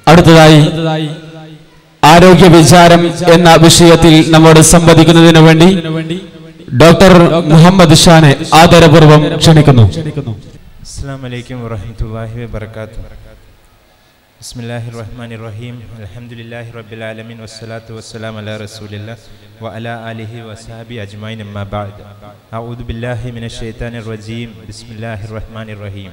അടുത്തതായി ആരോഗ്യ വിചാരം എന്ന വിഷയത്തിൽ നമ്മോട് സംവദിക്കുന്നതിനു വേണ്ടി ഡോക്ടർ മുഹമ്മദ് ഷാനെ ആദരപൂർവ്വം ക്ഷണിക്കുന്നു السلام عليكم ورحمة الله وبركاته بسم الله الرحمن الرحيم الحمد لله رب العالمين والصلاة والسلام على رسول الله وعلى آله وصحبه أجمعين أما بعد أعوذ بالله من الشيطان الرجيم بسم الله الرحمن الرحيم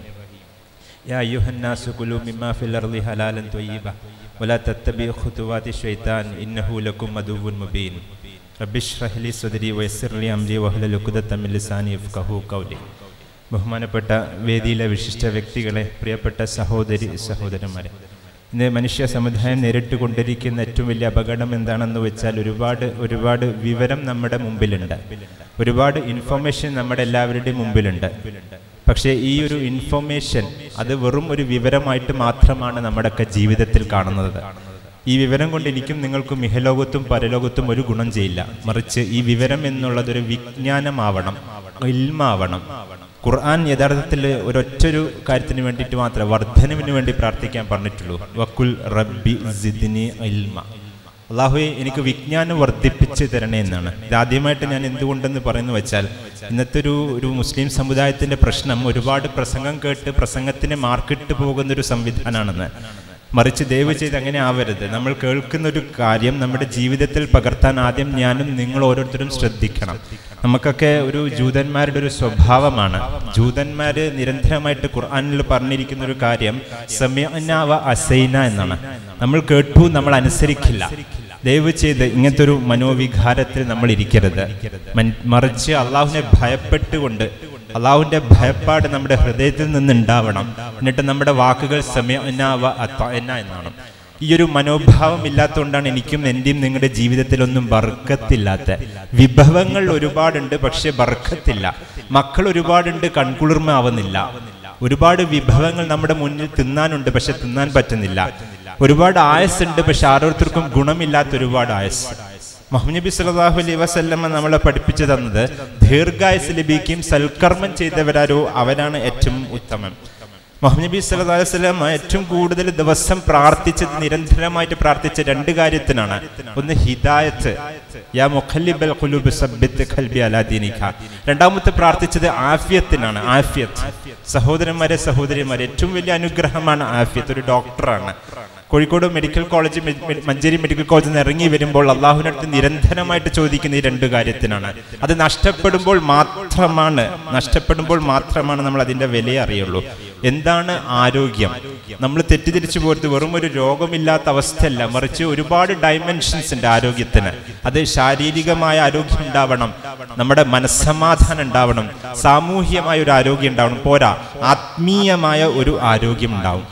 يا أيها الناس كلوا مما في الأرض حلالا طيبا ولا تتبعوا خطوات الشيطان إنه لكم عدو مبين رب اشرح لي صدري ويسر لي أمري واحلل عقدة من لساني يفقهوا قولي ബഹുമാനപ്പെട്ട വേദിയിലെ വിശിഷ്ട വ്യക്തികളെ പ്രിയപ്പെട്ട സഹോദരി സഹോദരന്മാരെ ഇന്ന് മനുഷ്യ സമുദായം നേരിട്ട് കൊണ്ടിരിക്കുന്ന ഏറ്റവും വലിയ അപകടം എന്താണെന്ന് വെച്ചാൽ ഒരുപാട് ഒരുപാട് വിവരം നമ്മുടെ മുമ്പിലുണ്ട് ഒരുപാട് ഇൻഫർമേഷൻ നമ്മുടെ എല്ലാവരുടെയും മുമ്പിലുണ്ട് പക്ഷേ ഈ ഒരു ഇൻഫർമേഷൻ അത് വെറും ഒരു വിവരമായിട്ട് മാത്രമാണ് നമ്മുടെയൊക്കെ ജീവിതത്തിൽ കാണുന്നത് ഈ വിവരം കൊണ്ട് എനിക്കും നിങ്ങൾക്കും ഇഹലോകത്തും പരലോകത്തും ഒരു ഗുണം ചെയ്യില്ല മറിച്ച് ഈ വിവരം എന്നുള്ളത് ഒരു വിജ്ഞാനമാവണം ഇൽമാവണം ഖുർആൻ യഥാർത്ഥത്തിൽ ഒരൊറ്റൊരു കാര്യത്തിന് വേണ്ടിയിട്ട് മാത്രമേ വർധനവിന് വേണ്ടി പ്രാർത്ഥിക്കാൻ പറഞ്ഞിട്ടുള്ളൂ വക്കുൽ റബ്ബി സിദ്നി ഇൽമ അള്ളാഹുയെ എനിക്ക് വിജ്ഞാനം വർദ്ധിപ്പിച്ച് തരണേ എന്നാണ് ഇതാദ്യമായിട്ട് ഞാൻ എന്തുകൊണ്ടെന്ന് പറയുന്നു വെച്ചാൽ ഇന്നത്തെ ഒരു ഒരു മുസ്ലിം സമുദായത്തിന്റെ പ്രശ്നം ഒരുപാട് പ്രസംഗം കേട്ട് പ്രസംഗത്തിന് മാർക്കിട്ട് പോകുന്ന ഒരു സംവിധാനമാണെന്ന് മറിച്ച് ദയവ് ചെയ്ത് അങ്ങനെ ആവരുത് നമ്മൾ കേൾക്കുന്ന ഒരു കാര്യം നമ്മുടെ ജീവിതത്തിൽ പകർത്താൻ ആദ്യം ഞാനും നിങ്ങൾ ഓരോരുത്തരും ശ്രദ്ധിക്കണം നമുക്കൊക്കെ ഒരു ജൂതന്മാരുടെ ഒരു സ്വഭാവമാണ് ജൂതന്മാര് നിരന്തരമായിട്ട് ഖുർആനിൽ പറഞ്ഞിരിക്കുന്ന ഒരു കാര്യം സമയന വ അസൈന എന്നാണ് നമ്മൾ കേട്ടു നമ്മൾ അനുസരിക്കില്ല ദയവ് ചെയ്ത് ഇങ്ങനത്തെ ഒരു മനോവികാരത്തിൽ നമ്മൾ ഇരിക്കരുത് മൻ- മറിച്ച് അള്ളാഹുവിനെ ഭയപ്പെട്ടുകൊണ്ട് അള്ളാഹുവിന്റെ ഭയപ്പാട് നമ്മുടെ ഹൃദയത്തിൽ നിന്ന് ഉണ്ടാവണം എന്നിട്ട് നമ്മുടെ വാക്കുകൾ സമയന വ അത്തഅന എന്നാണ് ഈ ഒരു മനോഭാവം ഇല്ലാത്തതുകൊണ്ടാണ് എനിക്കും എൻ്റെയും നിങ്ങളുടെ ജീവിതത്തിലൊന്നും ബർക്കത്തില്ലാത്ത വിഭവങ്ങൾ ഒരുപാടുണ്ട് പക്ഷെ ബർക്കത്തില്ല മക്കൾ ഒരുപാടുണ്ട് കൺകുളിർമ ആവുന്നില്ല ഒരുപാട് വിഭവങ്ങൾ നമ്മുടെ മുന്നിൽ തിന്നാനുണ്ട് പക്ഷെ തിന്നാൻ പറ്റുന്നില്ല ഒരുപാട് ആയസ് ഉണ്ട് പക്ഷെ ഓരോരുത്തർക്കും ഗുണമില്ലാത്ത ഒരുപാട് ആയസ് മുഹമ്മദ് നബി സല്ലല്ലാഹു അലൈഹി വസല്ലമ നമ്മളെ പഠിപ്പിച്ചു തന്നത് ദീർഘായുസ് ലഭിക്കുകയും സൽക്കർമ്മം ചെയ്തവരാരോ അവരാണ് ഏറ്റവും ഉത്തമം മുഹമ്മദ് നബി സല്ലല്ലാഹു അലൈഹി വസല്ലമ ഏറ്റവും കൂടുതൽ ദിവസം പ്രാർത്ഥിച്ചത് നിരന്തരമായിട്ട് പ്രാർത്ഥിച്ച രണ്ട് കാര്യത്തിനാണ് ഒന്ന് ഹിദായത്ത് യാ മുഖല്ലിബൽ ഖുലൂബ് സബ്ബിത്ത് ഖൽബി അലാ ദീനിക രണ്ടാമത്തെ പ്രാർത്ഥിച്ചത് ആഫിയത്തിനാണ് ആഫിയത്ത് സഹോദരന്മാരെ സഹോദരിമാരെ ഏറ്റവും വലിയ അനുഗ്രഹമാണ് ആഫിയത്ത് ഒരു ഡോക്ടറാണ് കോഴിക്കോട് മെഡിക്കൽ കോളേജ് മെ- മെ- മഞ്ചേരി മെഡിക്കൽ കോളേജിൽ നിന്ന് ഇറങ്ങി വരുമ്പോൾ അള്ളാഹുവിനടുത്ത് നിരന്തരമായിട്ട് ചോദിക്കുന്ന ഈ രണ്ട് കാര്യത്തിനാണ് അത് നഷ്ടപ്പെടുമ്പോൾ മാത്രമാണ് നഷ്ടപ്പെടുമ്പോൾ മാത്രമാണ് നമ്മൾ അതിന്റെ വില അറിയുള്ളൂ എന്താണ് ആരോഗ്യം നമ്മൾ തെറ്റിദ്ധരിച്ചു പോരുത് വെറും ഒരു രോഗമില്ലാത്ത അവസ്ഥയല്ല മറിച്ച് ഒരുപാട് ഡയമെൻഷൻസ് ഉണ്ട് ആരോഗ്യത്തിന് അത് ശാരീരികമായ ആരോഗ്യം ഉണ്ടാവണം നമ്മുടെ മനസ്സമാധാനം ഉണ്ടാവണം സാമൂഹ്യമായ ഒരു ആരോഗ്യം ഉണ്ടാവണം പോരാ ആത്മീയമായ ഒരു ആരോഗ്യം ഉണ്ടാവും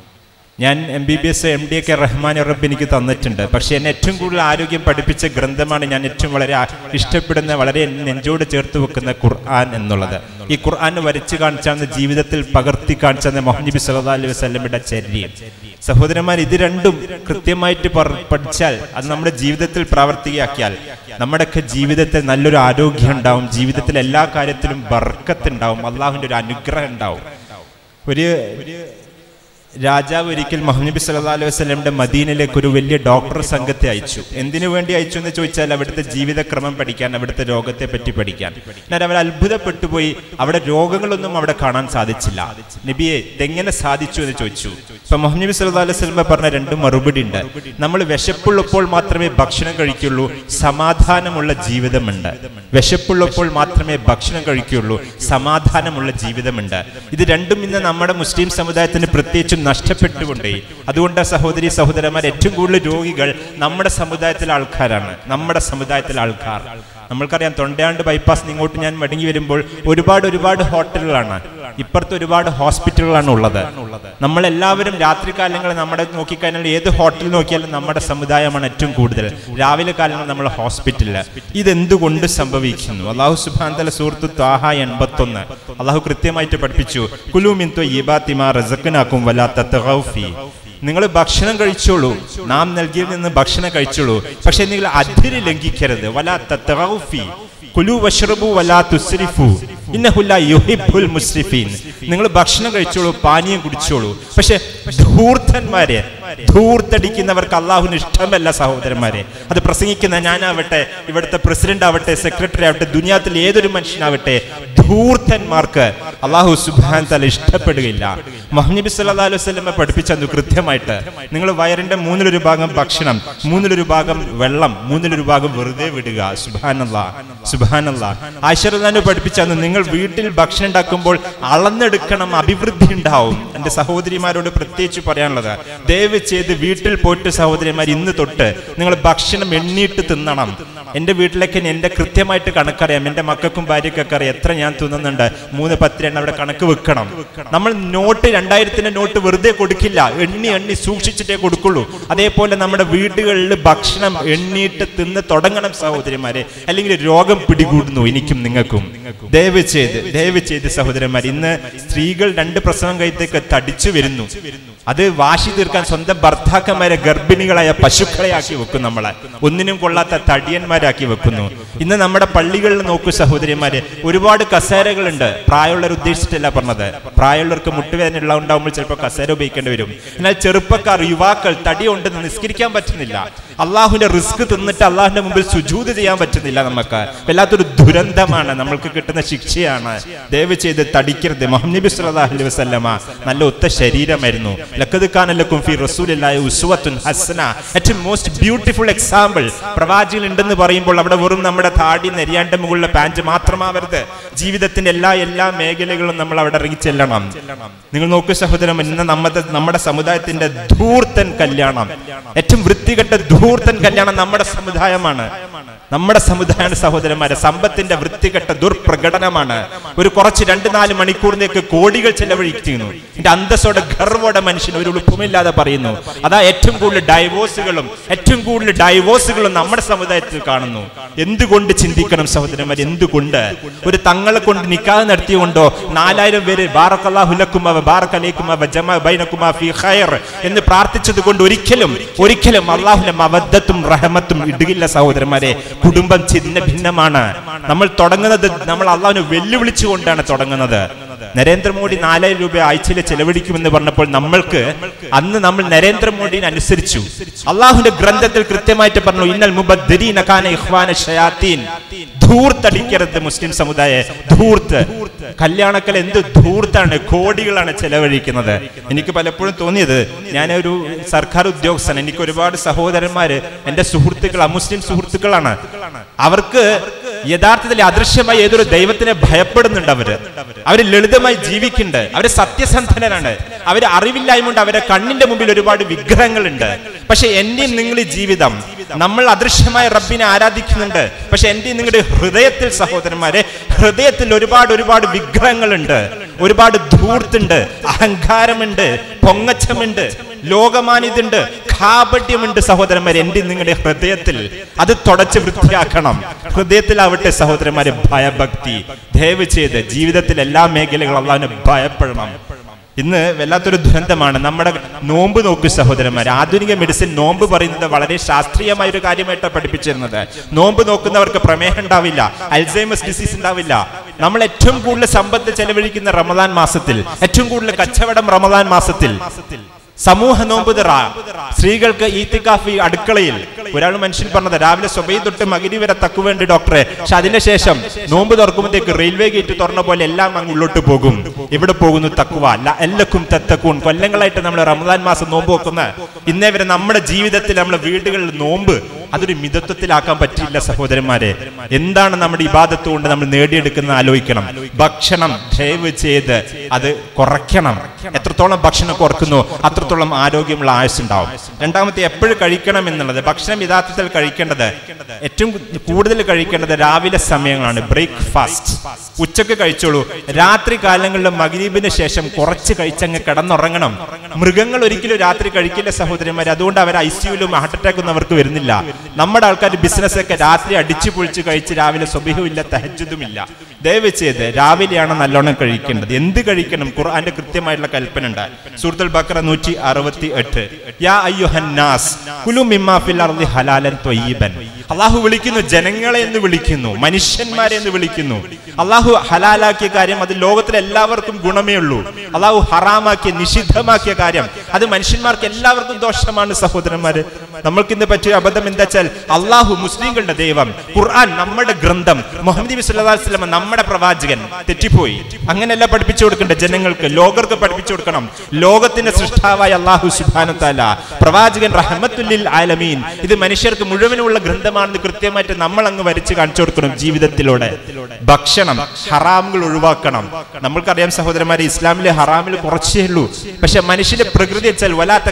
ഞാൻ M B B S M D ഒക്കെ റഹ്മാൻ റബ്ബ് എനിക്ക് തന്നിട്ടുണ്ട് പക്ഷെ എന്നെ ഏറ്റവും കൂടുതൽ ആരോഗ്യം പഠിപ്പിച്ച ഗ്രന്ഥമാണ് ഞാൻ ഏറ്റവും വളരെ ആ- ഇഷ്ടപ്പെടുന്ന വളരെ നെഞ്ചോട് ചേർത്ത് വെക്കുന്ന ഖുർആൻ എന്നുള്ളത് ഈ ഖുർആൻ വരച്ച് കാണിച്ചാണ് ജീവിതത്തിൽ പകർത്തി കാണിച്ചാണ് മുഹമ്മദ് നബി സല്ലല്ലാഹു അലൈഹി വസല്ലമയുടെ ചര്യം സഹോദരന്മാർ ഇത് രണ്ടും കൃത്യമായിട്ട് പറ- പഠിച്ചാൽ അത് നമ്മുടെ ജീവിതത്തിൽ പ്രാവർത്തികയാക്കിയാൽ നമ്മുടെയൊക്കെ ജീവിതത്തിൽ നല്ലൊരു ആരോഗ്യം ഉണ്ടാവും ജീവിതത്തിൽ എല്ലാ കാര്യത്തിലും ബർക്കത്തുണ്ടാവും അള്ളാഹുവിന്റെ ഒരു അനുഗ്രഹം ഉണ്ടാവും ഒരു രാജാവ് ഒരിക്കൽ മുഹമ്മദ് നബി സല്ലല്ലാഹു അലൈഹി വസല്ലമയുടെ മദീനയിലേക്ക് ഒരു വലിയ ഡോക്ടർ സംഘത്തെ അയച്ചു എന്തിനു വേണ്ടി അയച്ചു എന്ന് ചോദിച്ചാൽ അവിടുത്തെ ജീവിതക്രമം പഠിക്കാൻ അവിടുത്തെ രോഗത്തെ പറ്റി പഠിക്കാൻ എന്നാൽ അവർ അത്ഭുതപ്പെട്ടു പോയി അവിടെ രോഗങ്ങളൊന്നും അവിടെ കാണാൻ സാധിച്ചില്ല നബിയെ ഇതെങ്ങനെ സാധിച്ചു എന്ന് ചോദിച്ചു ഇപ്പൊ മുഹമ്മദ് നബി സല്ലല്ലാഹു അലൈഹി വസല്ലമ പറഞ്ഞ രണ്ട് മറുപടി ഉണ്ട് നമ്മൾ വിശപ്പുള്ളപ്പോൾ മാത്രമേ ഭക്ഷണം കഴിക്കുള്ളൂ സമാധാനമുള്ള ജീവിതമുണ്ട് വിശപ്പുള്ളപ്പോൾ മാത്രമേ ഭക്ഷണം കഴിക്കുകയുള്ളൂ സമാധാനമുള്ള ജീവിതമുണ്ട് ഇത് രണ്ടും ഇന്ന് നമ്മുടെ മുസ്ലിം സമുദായത്തിന് പ്രത്യേകിച്ചും നഷ്ടപ്പെട്ടുകൊണ്ടേ അതുകൊണ്ട് സഹോദരി സഹോദരന്മാർ ഏറ്റവും കൂടുതൽ രോഗികൾ നമ്മുടെ സമുദായത്തിലെ ആൾക്കാരാണ് നമ്മുടെ സമുദായത്തിലെ ആൾക്കാർ നമ്മൾക്കറിയാം തൊണ്ടയാണ്ട് ബൈപ്പാസ് ഇങ്ങോട്ട് ഞാൻ മടങ്ങി വരുമ്പോൾ ഒരുപാട് ഒരുപാട് ഹോട്ടലുകളാണ് ഇപ്പുറത്ത് ഒരുപാട് ഹോസ്പിറ്റലുകളാണ് ഉള്ളത് നമ്മളെല്ലാവരും രാത്രി കാലങ്ങളിൽ നമ്മുടെ നോക്കിക്കഴിഞ്ഞാൽ ഏത് ഹോട്ടൽ നോക്കിയാലും നമ്മുടെ സമുദായമാണ് ഏറ്റവും കൂടുതൽ രാവിലെ കാലങ്ങളിൽ നമ്മൾ ഹോസ്പിറ്റലിൽ ഇതെന്തുകൊണ്ട് സംഭവിക്കുന്നു അള്ളാഹു സുബാന്തല സുഹൃത്തു താഹ എൺപത്തൊന്ന് അള്ളാഹു കൃത്യമായിട്ട് പഠിപ്പിച്ചു കുലൂമിൻ തൊയ്യബാത്തിമാ റസക്കനാക്കും വല്ലാത്ത തഗൗഫി നിങ്ങൾ ഭക്ഷണം കഴിച്ചോളൂ നാം നൽകിയതിൽ നിന്ന് ഭക്ഷണം കഴിച്ചോളൂ പക്ഷെ നിങ്ങൾ അതിര് ലംഘിക്കരുത് വല്ലാത്ത തഗൗഫി കുലു വഷ്റബു വലാ തുസ്രിഫു ഇന്നഹുല്ല മുസ്രിഫീൻ നിങ്ങൾ ഭക്ഷണം കഴിച്ചോളൂ പാനീയം കുടിച്ചോളൂ പക്ഷെ ധൂർത്തന്മാരെ ധൂർത്തടിക്കുന്നവർക്ക് അള്ളാഹുവിന് ഇഷ്ടമല്ല സഹോദരന്മാരെ അത് പ്രസംഗിക്കുന്ന ഞാനാവട്ടെ ഇവിടുത്തെ പ്രസിഡന്റ് ആവട്ടെ സെക്രട്ടറി ആവട്ടെ ദുനിയാത്തിൽ ഏതൊരു മനുഷ്യനാവട്ടെ ധൂർത്തന്മാർക്ക് അള്ളാഹു സുബാൻ തല ഇഷ്ടപ്പെടുകയില്ല മുഹമ്മദ് സല്ലാ അലൈഹി വസല്ലമ പഠിപ്പിച്ചു കൃത്യമായിട്ട് നിങ്ങൾ വയറിന്റെ മൂന്നിലൊരു ഭാഗം ഭക്ഷണം മൂന്നിലൊരു ഭാഗം വെള്ളം മൂന്നിലൊരു ഭാഗം വെറുതെ വിടുക സുബാനല്ല സുബാനല്ല ആശ്വരദാനു പഠിപ്പിച്ചു നിങ്ങൾ വീട്ടിൽ ഭക്ഷണം ഉണ്ടാക്കുമ്പോൾ അളന്നെടുക്കണം അഭിവൃദ്ധി ഉണ്ടാവും എന്റെ സഹോദരിമാരോട് പ്രത്യേകിച്ച് പറയാനുള്ളത് ദയവ് ചെയ്ത് വീട്ടിൽ പോയിട്ട് സഹോദരിമാർ ഇന്ന് തൊട്ട് നിങ്ങൾ ഭക്ഷണം എണ്ണീട്ട് തിന്നണം എന്റെ വീട്ടിലേക്ക് എന്റെ കൃത്യമായിട്ട് കണക്കറിയാം എന്റെ മക്കൾക്കും ഭാര്യക്കൊക്കെ അറിയാം എത്ര ഞാൻ തിന്നുന്നുണ്ട് മൂന്ന് പത്ത് രണ്ട് അവിടെ കണക്ക് വെക്കണം നമ്മൾ നോട്ട് രണ്ടായിരത്തിന്റെ നോട്ട് വെറുതെ കൊടുക്കില്ല എണ്ണി എണ്ണി സൂക്ഷിച്ചിട്ടേ കൊടുക്കുള്ളൂ അതേപോലെ നമ്മുടെ വീടുകളിൽ ഭക്ഷണം എണ്ണിയിട്ട് തിന്ന് തുടങ്ങണം സഹോദരിമാരെ അല്ലെങ്കിൽ രോഗം പിടികൂടുന്നു എനിക്കും നിങ്ങൾക്കും ദയവ് ചെയ്ത് ദയവ് ചെയ്ത് സഹോദരന്മാർ ഇന്ന് സ്ത്രീകൾ രണ്ട് പ്രസവം കഴിത്തേക്ക് തടിച്ചു വരുന്നു അത് വാശി തീർക്കാൻ സ്വന്തം ഭർത്താക്കന്മാരെ ഗർഭിണികളായ പശുക്കളെ ആക്കി വെക്കും നമ്മളെ ഒന്നിനും കൊള്ളാത്ത തടിയന്മാരാക്കി വെക്കുന്നു ഇന്ന് നമ്മുടെ പള്ളികളിൽ നോക്കൂ സഹോദരിമാരെ ഒരുപാട് കസേരകളുണ്ട് പ്രായമുള്ളവർ ഉദ്ദേശിച്ചിട്ടല്ല പറഞ്ഞത് പ്രായമുള്ളവർക്ക് മുട്ടുവേദന ഉള്ള ഉണ്ടാകുമ്പോൾ ചിലപ്പോൾ കസേര ഉപയോഗിക്കേണ്ടി വരും എന്നാൽ ചെറുപ്പക്കാർ യുവാക്കൾ തടി ഉണ്ടെന്ന് നിസ്കരിക്കാൻ പറ്റുന്നില്ല അള്ളാഹുവിന്റെ റിസ്ക് തിന്നിട്ട് അള്ളാഹുവിന്റെ മുമ്പിൽ സുജൂത് ചെയ്യാൻ പറ്റുന്നില്ല നമുക്ക് വല്ലാത്തൊരു ദുരന്തമാണ് നമ്മൾക്ക് കിട്ടുന്ന ശിക്ഷയാണ് ദയവ് ചെയ്ത് തടിക്കരുത് മുഹമ്മദ് നബി സല്ലല്ലാഹു അലൈഹി വസല്ലമ നല്ല ഒത്ത ശരീരമായിരുന്നു ലഖദ് കാന ലക്കും ഫീ റസൂലില്ലാഹി ഉസ്വത്തുൻ ഹസന ഏറ്റവും മോസ്റ്റ് ബ്യൂട്ടിഫുൾ എക്സാമ്പിൾ പ്രവാചകൻ ഉണ്ടെന്ന് പറയുമ്പോൾ അവിടെ വെറും നമ്മുടെ താടി നെരിയാണ്ട് മുകളിലെ പാൻറ് മാത്രമാവരുത് ജീവിതത്തിന്റെ എല്ലാ എല്ലാ മേഖലകളും നമ്മൾ അവിടെ ഇറങ്ങി ചെല്ലണം നിങ്ങൾ നോക്കൂ സഹോദരൻ ഇന്ന് നമ്മുടെ നമ്മുടെ സമുദായത്തിന്റെ ധൂർത്തൻ കല്യാണം ഏറ്റവും വൃത്തികെട്ട ധൂർത്തൻ കല്യാണം നമ്മുടെ സമുദായമാണ് നമ്മുടെ സമുദായ സഹോദരന്മാരെ സമ്പത്തിന്റെ വൃത്തികെട്ട ദുർപ്രകടനമാണ് ഒരു കുറച്ച് രണ്ട് നാല് മണിക്കൂറിലേക്ക് കോടികൾ ചെലവഴിക്കുന്നു എന്റെ അന്തസ്സോടെ ഗർവോടെ മനുഷ്യൻ ഒരു ഉളുപ്പുമില്ലാതെ പറയുന്നു അതാ ഏറ്റവും കൂടുതൽ ഡൈവോഴ്സുകളും ഏറ്റവും കൂടുതൽ ഡൈവോഴ്സുകളും നമ്മുടെ സമുദായത്തിൽ കാണുന്നു എന്തുകൊണ്ട് ചിന്തിക്കണം സഹോദരന്മാർ എന്തുകൊണ്ട് ഒരു തങ്ങളെ കൊണ്ട് നിക്കാഹ് നടത്തിയുകൊണ്ടോ നാലായിരം പേര് ബാറക്കല്ലാഹുലക്കുമ ബാറക്കലേക്കുമ ജമ ബൈനക്കുമ ഫി ഖൈർ എന്ന് പ്രാർത്ഥിച്ചത് കൊണ്ട് ഒരിക്കലും ഒരിക്കലും അള്ളാഹുലെ മവദ്ദത്തും റഹമത്തും ഇടുകില്ല സഹോദരന്മാരെ കുടുംബം ചിന്ന ഭിന്നമാണ് നമ്മൾ തുടങ്ങുന്നത് നമ്മൾ അള്ളാഹുനെ വെല്ലുവിളിച്ചുകൊണ്ടാണ് തുടങ്ങുന്നത് നരേന്ദ്രമോദി നാലായിരം രൂപ ആഴ്ചയിൽ ചെലവഴിക്കുമെന്ന് പറഞ്ഞപ്പോൾ നമ്മൾക്ക് അന്ന് നമ്മൾ നരേന്ദ്രമോദിനെ അനുസരിച്ചു അള്ളാഹുന്റെ ഗ്രന്ഥത്തിൽ കൃത്യമായിട്ട് പറഞ്ഞു ഇന്നൽ മുബദ്ദരീന കാന ഇഖ്വാന ഷയാത്തീൻ ധൂർത്തടിക്കരുത് മുസ്ലിം സമുദായ ധൂർത്ത് കല്യാണക്കൽ എന്ത് ധൂർത്താണ് കോടികളാണ് ചെലവഴിക്കുന്നത് എനിക്ക് പലപ്പോഴും തോന്നിയത് ഞാനൊരു സർക്കാർ ഉദ്യോഗസ്ഥൻ എനിക്ക് ഒരുപാട് സഹോദരന്മാര് എന്റെ സുഹൃത്തുക്കൾ അമുസ്ലിം സുഹൃത്തുക്കളാണ് അവർക്ക് യഥാർത്ഥത്തിൽ അദൃശ്യമായി ഏതൊരു ദൈവത്തിനെ ഭയപ്പെടുന്നുണ്ട് അവര് അവര് ലളിതമായി ജീവിക്കുന്നുണ്ട് അവര് സത്യസന്ധനാണ് അവര് അറിവില്ലായ്മ കൊണ്ട് അവരെ കണ്ണിന്റെ മുമ്പിൽ ഒരുപാട് വിഗ്രഹങ്ങളുണ്ട് പക്ഷെ എന്റെയും നിങ്ങളുടെ ജീവിതം നമ്മൾ അദൃശ്യമായ റബ്ബിനെ ആരാധിക്കുന്നുണ്ട് പക്ഷെ എന്റെയും നിങ്ങളുടെ ഹൃദയത്തിൽ സഹോദരന്മാരെ ഹൃദയത്തിൽ ഒരുപാട് ഒരുപാട് വിഗ്രഹങ്ങളുണ്ട് ഒരുപാട് ധൂർത്തുണ്ട് അഹങ്കാരമുണ്ട് പൊങ്ങച്ചമുണ്ട് ലോകമാനിതുണ്ട് കാപട്യമുണ്ട് സഹോദരന്മാരെ എന്റെ നിങ്ങളുടെ ഹൃദയത്തിൽ അത് തുടച്ച് വൃത്തിയാക്കണം ഹൃദയത്തിലാവട്ടെ സഹോദരന്മാരെ ഭയഭക്തി ദയവ് ചെയ്ത് ജീവിതത്തിൽ എല്ലാ മേഖലകളും അള്ളാഹിനെ ഭയപ്പെടണം ഇന്ന് വല്ലാത്തൊരു ദുരന്തമാണ് നമ്മുടെ നോമ്പ് നോക്കൂ സഹോദരന്മാർ ആധുനിക മെഡിസിൻ നോമ്പ് പറയുന്നത് വളരെ ശാസ്ത്രീയമായ ഒരു കാര്യമായിട്ടാണ് പഠിപ്പിച്ചിരുന്നത് നോമ്പ് നോക്കുന്നവർക്ക് പ്രമേഹം ഉണ്ടാവില്ല അൽസൈമസ് ഡിസീസ് ഉണ്ടാവില്ല നമ്മൾ ഏറ്റവും കൂടുതൽ സമ്പത്ത് ചെലവഴിക്കുന്ന റമദാൻ മാസത്തിൽ ഏറ്റവും കൂടുതൽ കച്ചവടം റമദാൻ മാസത്തിൽ സമൂഹ നോമ്പ് തുറ സ്ത്രീകൾക്ക് ഈത്തിക്കാഫി അടുക്കളയിൽ ഒരാൾ മനുഷ്യൻ പറഞ്ഞത് രാവിലെ സ്വബൈ തൊട്ട് മകിരി വരെ തക്കുവേണ്ടി ഡോക്ടറെ പക്ഷെ അതിനുശേഷം നോമ്പ് തുറക്കുമ്പോഴത്തേക്ക് റെയിൽവേ ഗേറ്റ് തുറന്ന പോലെ എല്ലാം അങ്ങ് ഉള്ളോട്ട് പോകും ഇവിടെ പോകുന്നു തക്കുവ എല്ലക്കും തത്തക്കൂൺ കൊല്ലങ്ങളായിട്ട് നമ്മൾ റമദാൻ മാസം നോമ്പ് വെക്കുന്ന ഇന്നേ വരെ നമ്മുടെ ജീവിതത്തിൽ നമ്മുടെ വീടുകളിൽ നോമ്പ് അതൊരു മിതത്വത്തിലാക്കാൻ പറ്റില്ല സഹോദരന്മാരെ എന്താണ് നമ്മുടെ ഇബാദത്ത് കൊണ്ട് നമ്മൾ നേടിയെടുക്കുന്ന ആലോചിക്കണം ഭക്ഷണം ദയവ് ചെയ്ത് അത് കുറയ്ക്കണം എത്രത്തോളം ഭക്ഷണം കുറക്കുന്നു അത്രത്തോളം ആരോഗ്യമുള്ള ആയുസ് ഉണ്ടാവും രണ്ടാമത്തെ എപ്പോഴും കഴിക്കണം എന്നുള്ളത് ഭക്ഷണം യഥാർത്ഥത്തിൽ കഴിക്കേണ്ടത് ഏറ്റവും കൂടുതൽ കഴിക്കേണ്ടത് രാവിലെ സമയങ്ങളാണ് ബ്രേക്ക്ഫാസ്റ്റ് ഉച്ചക്ക് കഴിച്ചോളൂ രാത്രി കാലങ്ങളിൽ മഗ്രീബിന് ശേഷം കുറച്ച് കഴിച്ചങ്ങ് കിടന്നുറങ്ങണം മൃഗങ്ങൾ ഒരിക്കലും രാത്രി കഴിക്കില്ല സഹോദരന്മാർ അതുകൊണ്ട് അവർ ഐ സിയുലും ഹാർട്ട് അറ്റാക്ക് ഒന്നും അവർക്ക് വരുന്നില്ല നമ്മുടെ ആൾക്കാർ ബിസിനസ് ഒക്കെ രാത്രി അടിച്ചു പൊളിച്ച് കഴിച്ച് രാവിലെ സ്വഭിഹുമില്ല തഹജുദുമില്ല ദയവ് ചെയ്ത് രാവിലെയാണ് നല്ലോണം കഴിക്കേണ്ടത് എന്ത് കഴിക്കണം ഖുർആന്റെ കൃത്യമായിട്ടുള്ള കൽപ്പന ഉണ്ട് സൂറത്തുൽ ബക്കറ നൂറ്റി അറുപത്തി എട്ട് യാ അയ്യുഹന്നാസ് കുലു മിമ്മാ ഫിൽ അർളി ഹലാലൻ ത്വയ്യിബൻ അള്ളാഹു വിളിക്കുന്നു ജനങ്ങളെ എന്ന് വിളിക്കുന്നു മനുഷ്യന്മാരെ എന്ന് വിളിക്കുന്നു അള്ളാഹു ഹലാലാക്കിയ കാര്യം അത് ലോകത്തിലെ എല്ലാവർക്കും ഗുണമേ ഉള്ളൂ അള്ളാഹു ഹറാമാക്കിയ നിഷിദ്ധമാക്കിയ കാര്യം അത് മനുഷ്യന്മാർക്ക് എല്ലാവർക്കും ദോഷമാണ് സഹോദരന്മാര് നമ്മൾക്കിന്ന് പറ്റിയ അബദ്ധം എന്താ വെച്ചാൽ അള്ളാഹു മുസ്ലിങ്ങളുടെ ദൈവം ഖുർആൻ നമ്മുടെ ഗ്രന്ഥം മുഹമ്മദ് നബി സല്ലല്ലാഹു അലൈഹി വസല്ലം നമ്മുടെ പ്രവാചകൻ തെറ്റിപ്പോയി അങ്ങനെയല്ല പഠിപ്പിച്ചു കൊടുക്കേണ്ട ജനങ്ങൾക്ക് ലോകർക്ക് പഠിപ്പിച്ചു കൊടുക്കണം ലോകത്തിന്റെ സൃഷ്ടാവായ അള്ളാഹു സുബ്ഹാനഹു തആല പ്രവാചകൻ റഹ്മത്തുല്ലിൽ ആലമീൻ ഇത് മനുഷ്യർക്ക് മുഴുവനുള്ള ഗ്രന്ഥമാണെന്ന് കൃത്യമായിട്ട് നമ്മൾ അങ്ങ് വരച്ച് കാണിച്ചു കൊടുക്കണം ജീവിതത്തിലൂടെ ഭക്ഷണം ഹറാമുകൾ ഒഴിവാക്കണം നമ്മൾക്കറിയാം സഹോദരന്മാരെ ഇസ്ലാമിലെ ഹറാമിൽ കുറച്ചേ ഉള്ളൂ പക്ഷെ മനുഷ്യന്റെ പ്രകൃതി വെച്ചാൽ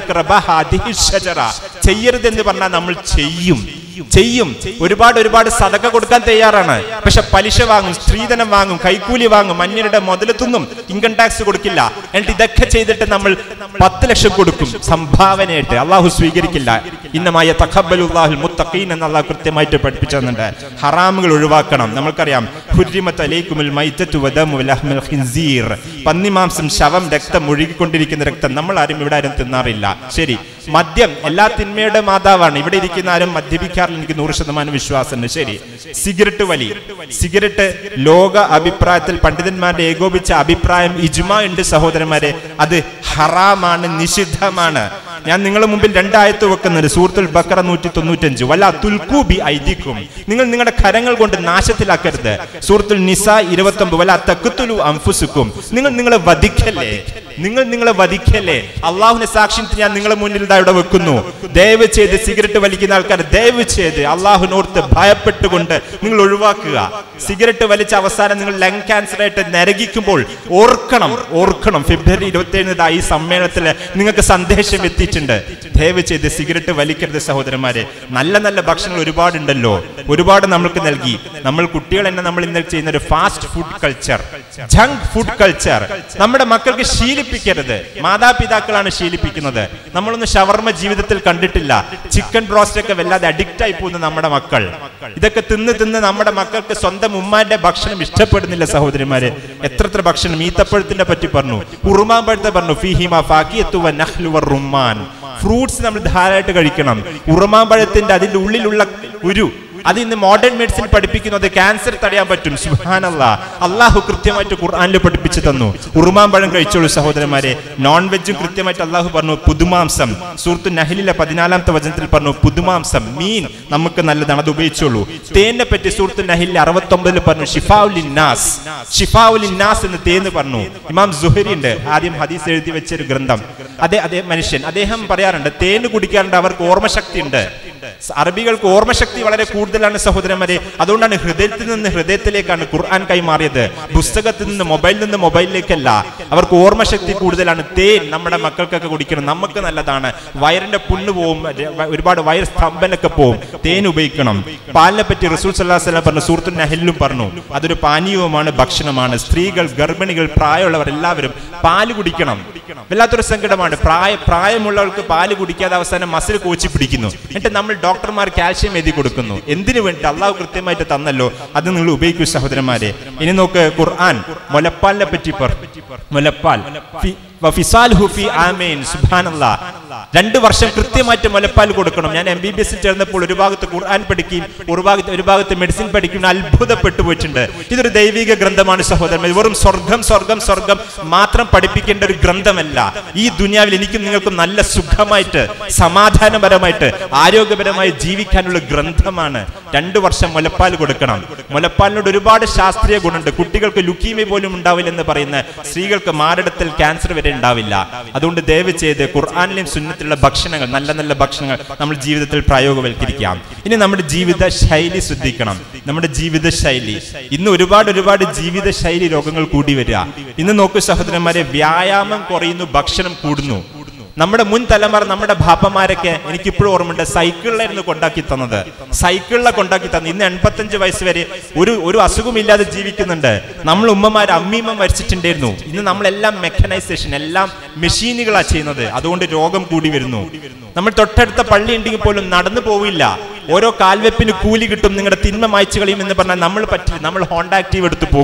വലാത്ത ചെയ്യരുതെന്ന് പറഞ്ഞാൽ നമ്മൾ ചെയ്യും ചെയ്യും ഒരുപാട് ഒരുപാട് സതക കൊടുക്കാൻ തയ്യാറാണ് പക്ഷെ പലിശ വാങ്ങും സ്ത്രീധനം വാങ്ങും കൈക്കൂലി വാങ്ങും അന്യരുടെ മുതലെത്തുന്നും ഇൻകം ടാക്സ് കൊടുക്കില്ല എന്നിട്ട് ഇതൊക്കെ ചെയ്തിട്ട് നമ്മൾ പത്ത് ലക്ഷം കൊടുക്കും സംഭാവനയായിട്ട് അള്ളാഹു സ്വീകരിക്കില്ല ഇന്നമായ തഖബ്ബലുല്ലാഹുൽ മുത്തഖീൻ എന്ന് അള്ളാഹു കൃത്യമായിട്ട് പഠിപ്പിച്ചു തന്നിട്ടുണ്ട് ഹറാമുകൾ ഒഴിവാക്കണം നമ്മൾക്കറിയാം ഹുർരിമത്ത് അലൈക്കുമുൽ മൈത്തത്തു വദമു ലഹ്മുൽ ഖിൻസീർ പന്നിമാംസം ശവം രക്തം ഒഴുകിക്കൊണ്ടിരിക്കുന്ന രക്തം നമ്മൾ ആരും ഇവിടെ ആരും തിന്നാറില്ല ശരി മദ്യം എല്ലാ തിന്മയുടെ മാതാവാണ് ഇവിടെ ഇരിക്കുന്ന ആരും മദ്യപിക്കാറില്ല എനിക്ക് നൂറ് ശതമാനം വിശ്വാസമുണ്ട് ശരി സിഗരറ്റ് വലി സിഗരറ്റ് ലോക അഭിപ്രായത്തിൽ പണ്ഡിതന്മാരുടെ ഏകോപിച്ച അഭിപ്രായം ഇജ്മ ഉണ്ട് സഹോദരന്മാരെ അത് ഹറാമാണ് നിഷിദ്ധമാണ് ഞാൻ നിങ്ങളുടെ മുമ്പിൽ രണ്ടായത്ത് വെക്കുന്നത് സൂറത്തുൽ ബക്കറ നൂറ്റി തൊണ്ണൂറ്റഞ്ച് വല്ല തുൽക്കൂബി ഐതിക്കും നിങ്ങൾ നിങ്ങളുടെ കരങ്ങൾ കൊണ്ട് നാശത്തിലാക്കരുത് സൂറത്തുൽ നിസ ഇരുപത്തി ഒമ്പത് വല്ല തക്കുത്തുലു അംഫുസുക്കും നിങ്ങൾ നിങ്ങളെ വധിക്കല്ലേ നിങ്ങൾ നിങ്ങളെ വധിക്കല്ലേ അള്ളാഹുവിനെ സാക്ഷ്യത്തിന് ഞാൻ നിങ്ങളെ മുന്നിൽ ഇതാ ഇവിടെ വെക്കുന്നു ദയവ് ചെയ്ത് സിഗരറ്റ് വലിക്കുന്ന ആൾക്കാർ ദയവ് ചെയ്ത് അള്ളാഹുവിനോർത്ത് ഭയപ്പെട്ടുകൊണ്ട് നിങ്ങൾ ഒഴിവാക്കുക സിഗരറ്റ് വലിച്ച അവസാനം നിങ്ങൾ ലങ് ക്യാൻസർ ആയിട്ട് നരകിക്കുമ്പോൾ ഓർക്കണം ഓർക്കണം ഫെബ്രുവരി ഇരുപത്തി ഏഴിന് ഈ സമ്മേളനത്തിൽ നിങ്ങൾക്ക് സന്ദേശം എത്തിയിട്ടുണ്ട് ദയവ് ചെയ്ത് സിഗരറ്റ് വലിക്കരുത് സഹോദരന്മാരെ നല്ല നല്ല ഭക്ഷണങ്ങൾ ഒരുപാടുണ്ടല്ലോ ഒരുപാട് നമ്മൾക്ക് നൽകി നമ്മൾ കുട്ടികൾ തന്നെ നമ്മൾ ഇന്നലെ ചെയ്യുന്ന ഒരു fast food culture junk food culture നമ്മുടെ മക്കൾക്ക് ശീലിപ്പിക്കരുത് മാതാപിതാക്കളാണ് ശീലിപ്പിക്കുന്നത് നമ്മളൊന്നും ഷവർമ്മ ജീവിതത്തിൽ കണ്ടിട്ടില്ല ചിക്കൻ ബ്രോസ്റ്റ് ഒക്കെ വല്ലാതെ അഡിക്റ്റ് ആയി പോകുന്ന നമ്മുടെ മക്കൾ ഇതൊക്കെ തിന്ന് തിന്ന് നമ്മുടെ മക്കൾക്ക് സ്വന്തം ഉമ്മാന്റെ ഭക്ഷണം ഇഷ്ടപ്പെടുന്നില്ല സഹോദരിമാര് എത്ര എത്ര ഭക്ഷണം ഈത്തപ്പഴത്തിന്റെ പറ്റി പറഞ്ഞു ഉറുമാമ്പഴത്തെ പറഞ്ഞു ഫിഹിമ ഫാക്കിയത്തുവ നഹ്ലു വർ റുമ്മാൻ ഫ്രൂട്ട്സ് നമ്മൾ ധാരാളമായിട്ട് കഴിക്കണം ഉറുമാമ്പഴത്തിന്റെ അതിന്റെ ഉള്ളിലുള്ള ഒരു അത് ഇന്ന് മോഡേൺ മെഡിസിൻ പഠിപ്പിക്കുന്നത് ക്യാൻസർ തടയാൻ പറ്റും സുഹാനല്ല അള്ളാഹു കൃത്യമായിട്ട് ഖുർആാനിൽ പഠിപ്പിച്ചു തന്നു ഉറുമാമ്പഴം കഴിച്ചോളൂ സഹോദരന്മാരെ നോൺ വെജും കൃത്യമായിട്ട് അള്ളാഹു പറഞ്ഞു പുതുമാംസം സൂറത്ത് നഹലിലെ പതിനാലാമത്തെ വചനത്തിൽ പറഞ്ഞു പുതുമാംസം മീൻ നമുക്ക് നല്ലതാണ് അത് ഉപയോഗിച്ചോളൂ തേനെ പറ്റി സൂറത്ത് നഹലിലെ അറുപത്തൊമ്പതിൽ പറഞ്ഞു ഷിഫാഉലിന്നാസ് ഷിഫാഉലിന്നാസ് എന്ന് തേന്ന് പറഞ്ഞു ഇമാം സുഹരി ഉണ്ട് ആദ്യം ഹദീസ് എഴുതി വെച്ച ഒരു ഗ്രന്ഥം അതെ അതേ മനുഷ്യൻ അദ്ദേഹം പറയാറുണ്ട് തേന് കുടിക്കാറുണ്ട് അവർക്ക് ഓർമ്മശക്തി ഉണ്ട് അറബികൾക്ക് ഓർമ്മശക്തി വളരെ കൂടുതലാണ് സഹോദരന്മാരെ അതുകൊണ്ടാണ് ഹൃദയത്തിൽ നിന്ന് ഹൃദയത്തിലേക്കാണ് ഖുർആൻ കൈമാറിയത് പുസ്തകത്തിൽ നിന്ന് മൊബൈലിൽ നിന്ന് മൊബൈലിലേക്കല്ല അവർക്ക് ഓർമ്മശക്തി കൂടുതലാണ് തേൻ നമ്മുടെ മക്കൾക്കൊക്കെ കുടിക്കണം നമുക്ക് നല്ലതാണ് വയറിന്റെ പുണ്ണ് പോവും ഒരുപാട് വയർ സ്തംഭനൊക്കെ പോവും തേൻ ഉപയോഗിക്കണം പാലിനെ പറ്റി റസൂൽ സല്ലാഹു വസ്ലം പറഞ്ഞു സുഹൃത്തു നഹലിലും പറഞ്ഞു അതൊരു പാനീയവുമാണ് ഭക്ഷണമാണ് സ്ത്രീകൾ ഗർഭിണികൾ പ്രായമുള്ളവർ എല്ലാവരും പാല് കുടിക്കണം വല്ലാത്തൊരു സങ്കടമാണ് പ്രായ പ്രായമുള്ളവർക്ക് പാല് കുടിക്കാതെ അവസാനം മസിൽ കോച്ചി പിടിക്കുന്നു എന്നിട്ട് നമ്മൾ ഡോക്ടർമാർ കാൽഷ്യം എഴുതി കൊടുക്കുന്നു എന്തിനു വേണ്ടി അള്ളാഹു കൃത്യമായിട്ട് തന്നല്ലോ അത് നിങ്ങൾ ഉപയോഗിക്കൂ സഹോദരന്മാരെ ഇനി നോക്ക് ഖുർആൻ മുലപ്പാലിനെ പറ്റി പറ മുലപ്പാൽ ഫി- വഫിസാൽഹു ഫി ആമീൻ. സുബ്ഹാനല്ലാ. രണ്ട് വർഷം കൃത്യമായിട്ട് മുലപ്പാൽ കൊടുക്കണം ഞാൻ എം ബി ബി എസിൽ ചേർന്നപ്പോൾ ഒരു ഭാഗത്ത് ഖുർആൻ പഠിക്കുകയും ഒരു ഭാഗത്ത് ഒരു ഭാഗത്ത് മെഡിസിൻ പഠിക്കുന്ന അത്ഭുതപ്പെട്ടു പോയിട്ടുണ്ട് ഇതൊരു ദൈവിക ഗ്രന്ഥമാണ് സഹോദരൻ വെറും സ്വർഗം സ്വർഗം സ്വർഗം മാത്രം പഠിപ്പിക്കേണ്ട ഒരു ഗ്രന്ഥമല്ല ഈ ദുനിയാവിൽ എനിക്കും നിങ്ങൾക്കും നല്ല സുഖമായിട്ട് സമാധാനപരമായിട്ട് ആരോഗ്യപരമായി ജീവിക്കാനുള്ള ഗ്രന്ഥമാണ് രണ്ടു വർഷം മുലപ്പാൽ കൊടുക്കണം മുലപ്പാലിനോട് ഒരുപാട് ശാസ്ത്രീയ ഗുണമുണ്ട് കുട്ടികൾക്ക് ലുക്കീമി പോലും ഉണ്ടാവില്ല എന്ന് പറയുന്ന സ്ത്രീകൾക്ക് മാരടത്തിൽ ക്യാൻസർ വരെ ഉണ്ടാവില്ല അതുകൊണ്ട് ദയവ് ചെയ്ത് ഖുർആാനിലെയും സുന്നത്തിലുള്ള ഭക്ഷണങ്ങൾ നല്ല നല്ല ഭക്ഷണങ്ങൾ നമ്മൾ ജീവിതത്തിൽ പ്രായോഗവൽക്കരിക്കാം ഇനി നമ്മുടെ ജീവിത ശൈലി ശ്രദ്ധിക്കണം നമ്മുടെ ജീവിത ശൈലി ഇന്ന് ഒരുപാട് ഒരുപാട് ജീവിത ശൈലി രോഗങ്ങൾ കൂടി വരിക ഇന്ന് നോക്കൂ സഹോദരന്മാരെ വ്യായാമം കുറയുന്നു ഭക്ഷണം കൂടുന്നു നമ്മുടെ മുൻ തലമുറ നമ്മുടെ ബാപ്പമാരൊക്കെ എനിക്ക് ഇപ്പോഴും ഓർമ്മയുണ്ട് സൈക്കിളിലായിരുന്നു കൊണ്ടാക്കി തന്നത് സൈക്കിളിലെ കൊണ്ടാക്കി തന്നത് ഇന്ന് എൺപത്തഞ്ച് വയസ്സ് വരെ ഒരു ഒരു അസുഖമില്ലാതെ ജീവിക്കുന്നുണ്ട് നമ്മൾ ഉമ്മമാർ അമ്മീമ്മ മരിച്ചിട്ടുണ്ടായിരുന്നു ഇന്ന് നമ്മളെല്ലാം മെക്കനൈസേഷൻ എല്ലാം മെഷീനുകളാ ചെയ്യുന്നത് അതുകൊണ്ട് രോഗം കൂടി വരുന്നു നമ്മൾ തൊട്ടടുത്ത പള്ളി ഉണ്ടെങ്കിൽ പോലും നടന്നു പോവില്ല ഓരോ കാൽവെപ്പിന് കൂലി കിട്ടും നിങ്ങളുടെ തിന്മ മായ്ച്ചു കളയും എന്ന് പറഞ്ഞാൽ നമ്മൾ പറ്റില്ല നമ്മൾ ഹോണ്ട ആക്റ്റീവ് എടുത്ത് പോകും